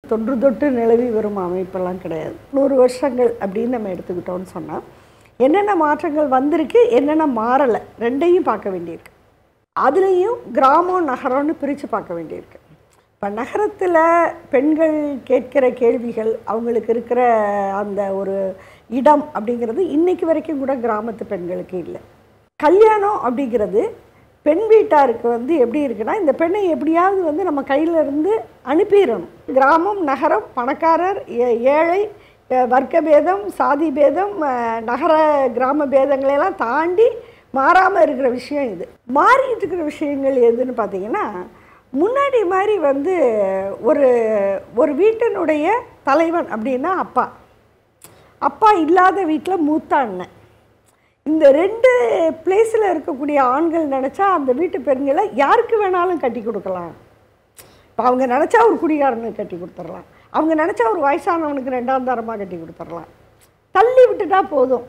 தொன்று தொட்டு நிலவி வரும் அமைப்பெல்லாம் கிடையாது நூறு வருஷங்கள் அப்படின்னு நம்ம எடுத்துக்கிட்டோம்னு சொன்னால் என்னென்ன மாற்றங்கள் வந்திருக்கு என்னென்ன மாறலை ரெண்டையும் பார்க்க வேண்டியிருக்கு அதுலேயும் கிராமம் நகரம்னு பிரித்து பார்க்க வேண்டியிருக்கு இப்போ நகரத்தில் பெண்கள் கேட்கிற கேள்விகள் அவங்களுக்கு இருக்கிற அந்த ஒரு இடம் அப்படிங்கிறது இன்னைக்கு வரைக்கும் கூட கிராமத்து பெண்களுக்கு இல்லை கல்யாணம் அப்படிங்கிறது பெண் வீட்டாருக்கு வந்து எப்படி இருக்குன்னா இந்த பெண்ணை எப்படியாவது வந்து நம்ம கையில இருந்து அனுப்பிடணும் கிராமம் நகரம் பணக்காரர் ஏ- ஏழை அஹ், வர்க்க பேதம் சாதி பேதம் அஹ், நகர கிராம பேதங்களையெல்லாம் தாண்டி மாறாமல் இருக்கிற விஷயம் இது மாறிட்டு இருக்கிற விஷயங்கள் எதுன்னு பார்த்தீங்கன்னா முன்னாடி மாதிரி வந்து ஒரு ஒரு வீட்டினுடைய தலைவன் அப்படின்னா அப்பா அப்பா இல்லாத வீட்டில் மூத்த அண்ணன் இந்த ரெண்டு பிளேஸில் இருக்கக்கூடிய ஆண்கள் நினச்சா அந்த வீட்டு பெண்களை யாருக்கு வேணாலும் கட்டி கொடுக்கலாம் இப்போ அவங்க நினச்சா ஒரு குடிகாரனுக்கு கட்டி கொடுத்துடலாம் அவங்க நினச்சா ஒரு வயசானவனுக்கு ரெண்டாம் தரமாக கட்டி கொடுத்துடலாம் தள்ளி விட்டுட்டா போதும்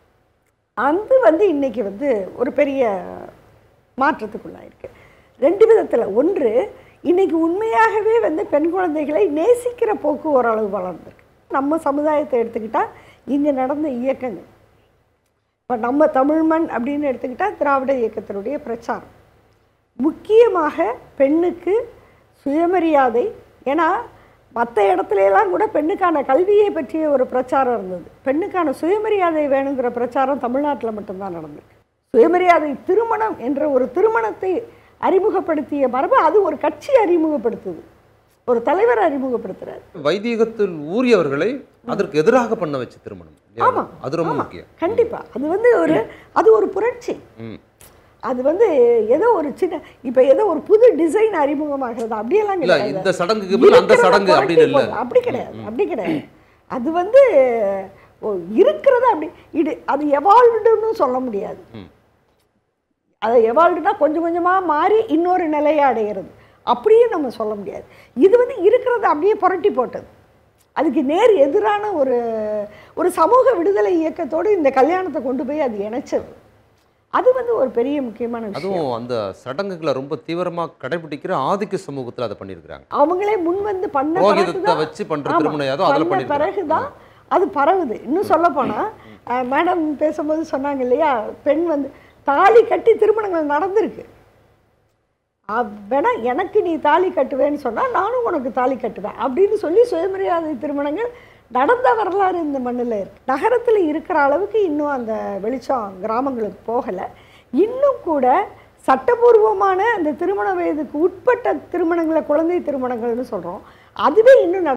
அது வந்து இன்னைக்கு வந்து ஒரு பெரிய மாற்றத்துக்குள்ளாயிருக்கு ரெண்டு விதத்தில் ஒன்று இன்னைக்கு உண்மையாகவே வந்து பெண் குழந்தைகளை நேசிக்கிற போக்கு ஓரளவு வளர்ந்துருக்கு நம்ம சமுதாயத்தை எடுத்துக்கிட்டால் இங்கே நடந்த இயக்கங்கள் இப்போ நம்ம தமிழ்மண் அப்படின்னு எடுத்துக்கிட்டால் திராவிட இயக்கத்தினுடைய பிரச்சாரம் முக்கியமாக பெண்ணுக்கு சுயமரியாதை ஏன்னா மற்ற இடத்துல எல்லாம் கூட பெண்ணுக்கான கல்வியை பற்றிய ஒரு பிரச்சாரம் இருந்தது பெண்ணுக்கான சுயமரியாதை வேணுங்கிற பிரச்சாரம் தமிழ்நாட்டில் மட்டும்தான் நடந்திருக்கு சுயமரியாதை திருமணம் என்ற ஒரு திருமணத்தை அறிமுகப்படுத்திய மரபு அது ஒரு கட்சி அறிமுகப்படுத்துது ஒரு தலைவர் அறிமுகப்படுத்துறாரு வைதீகத்தில் ஊறியவர்களை அதற்கு எதிராக பண்ண வச்ச திருமணம் இல்லையா? ஆமா, அது ரொம்ப ஆமா. முக்கியம் கண்டிப்பா அது வந்து ஒரு அது ஒரு புரட்சி ம். அது வந்து ஏதோ ஒரு சின்ன இப்போ ஏதோ ஒரு புது டிசைன் அறிமுகமாகிறது அப்படியெல்லாம் இல்ல கிடையாது இந்த சடங்குக்கு பதில் அந்த இருக்கிறத சடங்கு புரட்டி அப்படின்னு இல்ல போடு. அப்படி கிடையாது அப்படி கிடையாது அது வந்து ஓ, இருக்கிறத அப்படி இது அது எவால்வ்டுன்னு சொல்ல முடியாது ம். அது எவால்வ்டுனா கொஞ்சம் கொஞ்சமாக மாறி இன்னொரு நிலையை அடைகிறது அப்படியே நம்ம சொல்ல முடியாது இது வந்து இருக்கிறத அப்படியே புரட்டி போட்டது அதுக்கு நேர் எதிரான ஒரு ஒரு சமூக விடுதலை இயக்கத்தோடு இந்த கல்யாணத்தை கொண்டு போய் அது இணைச்சது அது வந்து ஒரு பெரிய முக்கியமான விஷயம் அதுவும் அந்த சடங்குகளை ரொம்ப தீவிரமா கடைபிடிக்கிற ஆதிக்க சமூகத்துல அதை பண்ணியிருக்கிறாங்க அவங்களே முன் வந்து பண்ண புரோகிதத்தை பிறகுதான் வச்சு பண்ற ஆமா, திருமணம் ஏதோ அதுல பண்ண பண்ணிருக்காங்க பிறகுதான் அது பரவுது இன்னும் சொல்ல போனா மேடம் பேசும்போது சொன்னாங்க இல்லையா பெண் வந்து தாலி கட்டி திருமணங்கள் நடந்திருக்கு அ- வேணா எனக்கு நீ தாலி கட்டுவேன்னு சொன்னா நானும் உனக்கு தாலி கட்டுவேன் அப்படின்னு சொல்லி சுயமரியாதை திருமணங்கள் நடந்த வரலாறு இந்த மண்ணில் இருக்கு நகரத்தில் இருக்கிற அளவுக்கு இன்னும் அந்த வெளிச்சம் கிராமங்களுக்கு போகலை இன்னும் கூட சட்டபூர்வமான அந்த திருமண வயதுக்கு உட்பட்ட திருமணங்களை குழந்தை திருமணங்கள்னு சொல்கிறோம் அதுவே இன்னும் நட